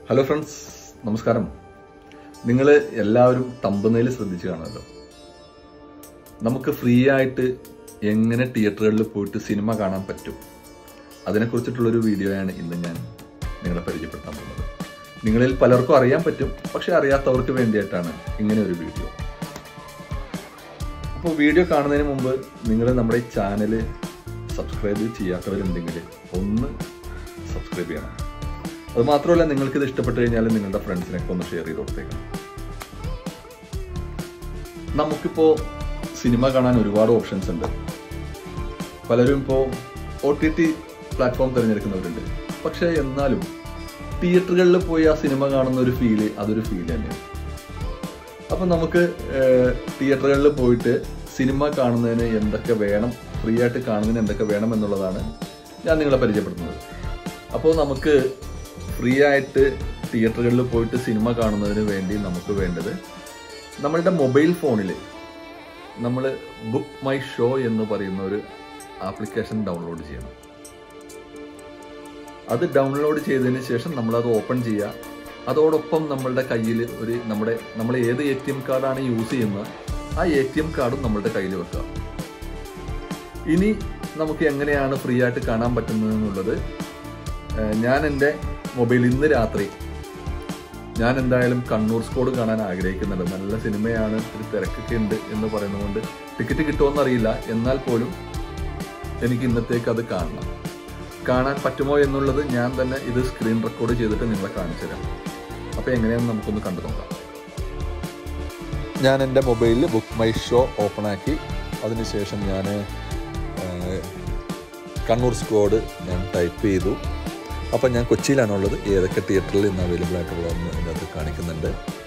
hello friends നമസ്കാരം നിങ്ങൾ എല്ലാവരും തമ്പനയിൽ ശ്രദ്ധിച്ചു കാണുമല്ലോ നമുക്ക് ഫ്രീ ആയിട്ട് എങ്ങനെ തിയേറ്ററുകളിൽ പോയിട്ട് സിനിമ കാണാൻ പറ്റും അതിനെക്കുറിച്ചിട്ടുള്ളൊരു വീഡിയോയാണ് ഇന്ന് ഞാൻ നിങ്ങളെ പരിചയപ്പെടുത്താൻ പോകുന്നത് നിങ്ങളിൽ പലർക്കും അറിയാൻ പറ്റും പക്ഷെ അറിയാത്തവർക്ക് വേണ്ടിയിട്ടാണ് ഇങ്ങനെ ഒരു വീഡിയോ അപ്പോൾ വീഡിയോ കാണുന്നതിന് മുമ്പ് നിങ്ങൾ നമ്മുടെ ഈ ചാനൽ സബ്സ്ക്രൈബ് ചെയ്യാത്തവരുണ്ടെങ്കിൽ ഒന്ന് സബ്സ്ക്രൈബ് ചെയ്യണം അത് മാത്രമല്ല നിങ്ങൾക്ക് ഇത് ഇഷ്ടപ്പെട്ട് കഴിഞ്ഞാൽ നിങ്ങളുടെ ഫ്രണ്ട്സിനൊക്കെ ഒന്ന് ഷെയർ ചെയ്ത് കൊടുത്തേക്കണം നമുക്കിപ്പോൾ സിനിമ കാണാൻ ഒരുപാട് ഓപ്ഷൻസ് ഉണ്ട് പലരും ഇപ്പോൾ ഒ ടി ടി പ്ലാറ്റ്ഫോം തിരഞ്ഞെടുക്കുന്നവരുണ്ട് പക്ഷേ എന്നാലും തിയേറ്ററുകളിൽ പോയി ആ സിനിമ കാണുന്ന ഒരു ഫീല് അതൊരു ഫീൽ തന്നെയാണ് അപ്പം നമുക്ക് തിയേറ്ററുകളിൽ പോയിട്ട് സിനിമ കാണുന്നതിന് എന്തൊക്കെ വേണം ഫ്രീ ആയിട്ട് കാണുന്നതിന് എന്തൊക്കെ വേണം എന്നുള്ളതാണ് ഞാൻ നിങ്ങളെ പരിചയപ്പെടുത്തുന്നത് അപ്പോൾ നമുക്ക് ഫ്രീ ആയിട്ട് തിയേറ്ററുകളിൽ പോയിട്ട് സിനിമ കാണുന്നതിന് വേണ്ടി നമുക്ക് വേണ്ടത് നമ്മളുടെ മൊബൈൽ ഫോണിൽ നമ്മൾ ബുക്ക് മൈ ഷോ എന്ന് പറയുന്ന ഒരു ആപ്ലിക്കേഷൻ ഡൗൺലോഡ് ചെയ്യണം അത് ഡൗൺലോഡ് ചെയ്തതിന് ശേഷം നമ്മളത് ഓപ്പൺ ചെയ്യുക അതോടൊപ്പം നമ്മളുടെ കയ്യിൽ ഒരു നമ്മുടെ നമ്മൾ ഏത് എ ടി എം കാർഡാണ് യൂസ് ചെയ്യുന്നത് ആ എ ടി എം കാർഡും നമ്മളുടെ കയ്യിൽ വെക്കുക ഇനി നമുക്ക് എങ്ങനെയാണ് ഫ്രീ ആയിട്ട് കാണാൻ പറ്റുന്നത് എന്നുള്ളത് ഏഹ് ഞാൻ എൻ്റെ മൊബൈൽ ഇന്ന് രാത്രി ഞാൻ എന്തായാലും കണ്ണൂർ സ്കോഡ് കാണാൻ ആഗ്രഹിക്കുന്നുണ്ട് നല്ല സിനിമയാണ് ഒരു തിരക്കൊക്കെ ഉണ്ട് എന്ന് പറയുന്നതുകൊണ്ട് ടിക്കറ്റ് കിട്ടുമോന്ന് അറിയില്ല എന്നാൽ പോലും എനിക്ക് ഇന്നത്തേക്ക് അത് കാണണം കാണാൻ പറ്റുമോ എന്നുള്ളത് ഞാൻ തന്നെ ഇത് സ്ക്രീൻ റെക്കോർഡ് ചെയ്തിട്ട് നിങ്ങളെ കാണിച്ചു തരാം അപ്പോൾ എങ്ങനെയാണെന്ന് നമുക്കൊന്ന് കണ്ടു നോക്കാം ഞാൻ എൻ്റെ മൊബൈലിൽ ബുക്ക് മൈ ഷോ ഓപ്പൺ ആക്കി അതിനുശേഷം ഞാൻ കണ്ണൂർ സ്കോഡ് ഞാൻ ടൈപ്പ് ചെയ്തു അപ്പം ഞാൻ കൊച്ചിയിലാണുള്ളത് ഏതൊക്കെ തിയേറ്ററിൽ ഇന്ന് അവൈലബിൾ ആയിട്ടുള്ളതെന്ന് ഇതിനകത്ത് കാണിക്കുന്നുണ്ട്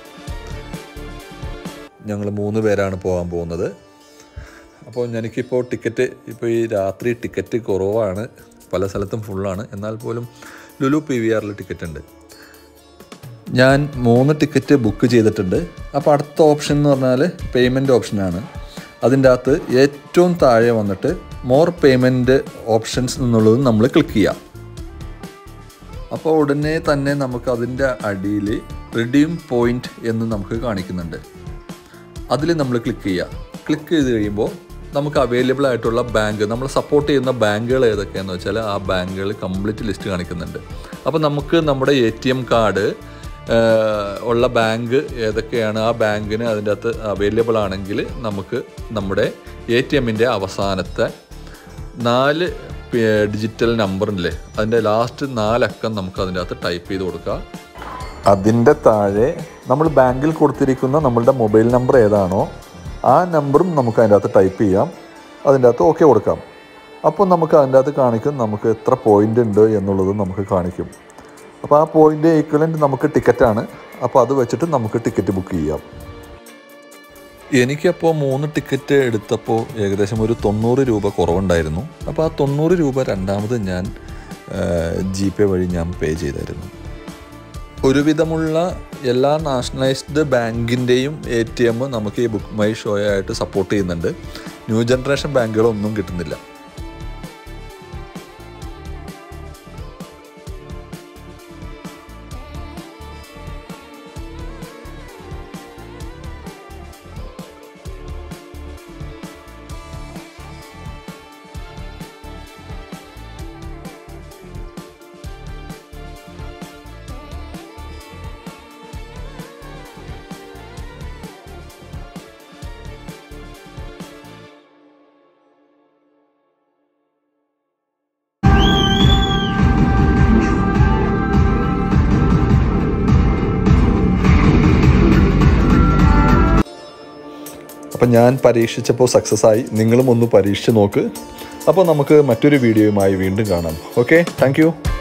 ഞങ്ങൾ മൂന്ന് പേരാണ് പോകാൻ പോകുന്നത് അപ്പോൾ എനിക്കിപ്പോൾ ടിക്കറ്റ് ഇപ്പോൾ ഈ രാത്രി ടിക്കറ്റ് കുറവാണ് പല സ്ഥലത്തും ഫുള്ളാണ് എന്നാൽ പോലും ലുലു പി വി ആറിൽ ടിക്കറ്റ് ഉണ്ട് ഞാൻ മൂന്ന് ടിക്കറ്റ് ബുക്ക് ചെയ്തിട്ടുണ്ട് അപ്പോൾ അടുത്ത ഓപ്ഷൻ എന്ന് പറഞ്ഞാൽ പേയ്മെൻറ്റ് ഓപ്ഷനാണ് അതിൻ്റെ അകത്ത് ഏറ്റവും താഴെ വന്നിട്ട് മോർ പേയ്മെൻറ്റ് ഓപ്ഷൻസ് എന്നുള്ളത് നമ്മൾ ക്ലിക്ക് ചെയ്യാം അപ്പോൾ ഉടനെ തന്നെ നമുക്ക് അതിൻ്റെ അടിയിൽ റിഡീം പോയിന്റ് എന്ന് നമുക്ക് കാണിക്കുന്നുണ്ട് അതിൽ നമ്മൾ ക്ലിക്ക് ചെയ്യുക ക്ലിക്ക് ചെയ്ത് കഴിയുമ്പോൾ നമുക്ക് അവൈലബിൾ ആയിട്ടുള്ള ബാങ്ക് നമ്മൾ സപ്പോർട്ട് ചെയ്യുന്ന ബാങ്കുകൾ ഏതൊക്കെയാണെന്ന് വെച്ചാൽ ആ ബാങ്കുകൾ കംപ്ലീറ്റ് ലിസ്റ്റ് കാണിക്കുന്നുണ്ട് അപ്പോൾ നമുക്ക് നമ്മുടെ എ ടി എം കാർഡ് ഉള്ള ബാങ്ക് ഏതൊക്കെയാണ് ആ ബാങ്കിന് അതിൻ്റെ അകത്ത് അവൈലബിൾ ആണെങ്കിൽ നമുക്ക് നമ്മുടെ എ ടി എമ്മിൻ്റെ അവസാനത്തെ നാല് ഡിജിറ്റൽ നമ്പറില്ലേ അതിൻ്റെ ലാസ്റ്റ് നാലക്കം നമുക്ക് അതിൻ്റെ അകത്ത് ടൈപ്പ് ചെയ്ത് കൊടുക്കുക അതിൻ്റെ താഴെ നമ്മൾ ബാങ്കിൽ കൊടുത്തിരിക്കുന്ന നമ്മളുടെ മൊബൈൽ നമ്പർ ഏതാണോ ആ നമ്പറും നമുക്ക് അതിൻ്റെ അകത്ത് ടൈപ്പ് ചെയ്യാം അതിൻ്റെ അകത്ത് ഓക്കെ കൊടുക്കാം അപ്പോൾ നമുക്ക് അതിൻ്റെ അകത്ത് കാണിക്കും നമുക്ക് എത്ര പോയിൻ്റ് ഉണ്ട് എന്നുള്ളത് നമുക്ക് കാണിക്കും അപ്പോൾ ആ പോയിൻ്റ് ഈക്വലൻ്റ് നമുക്ക് ടിക്കറ്റാണ് അപ്പോൾ അത് വെച്ചിട്ട് നമുക്ക് ടിക്കറ്റ് ബുക്ക് ചെയ്യാം എനിക്കപ്പോൾ മൂന്ന് ടിക്കറ്റ് എടുത്തപ്പോൾ ഏകദേശം ഒരു തൊണ്ണൂറ് രൂപ കുറവുണ്ടായിരുന്നു അപ്പോൾ ആ തൊണ്ണൂറ് രൂപ രണ്ടാമത് ഞാൻ ജി പേ വഴി ഞാൻ പേ ചെയ്തായിരുന്നു ഒരുവിധമുള്ള എല്ലാ നാഷണലൈസ്ഡ് ബാങ്കിൻ്റെയും എ ടി എം നമുക്ക് ഈ ബുക്ക് മൈ ഷോ ആയിട്ട് സപ്പോർട്ട് ചെയ്യുന്നുണ്ട് ന്യൂ ജനറേഷൻ ബാങ്കുകളൊന്നും കിട്ടുന്നില്ല അപ്പം ഞാൻ പരീക്ഷിച്ചപ്പോൾ സക്സസ് ആയി നിങ്ങളും ഒന്ന് പരീക്ഷിച്ച് നോക്ക് അപ്പോൾ നമുക്ക് മറ്റൊരു വീഡിയോയുമായി വീണ്ടും കാണാം ഓക്കെ താങ്ക്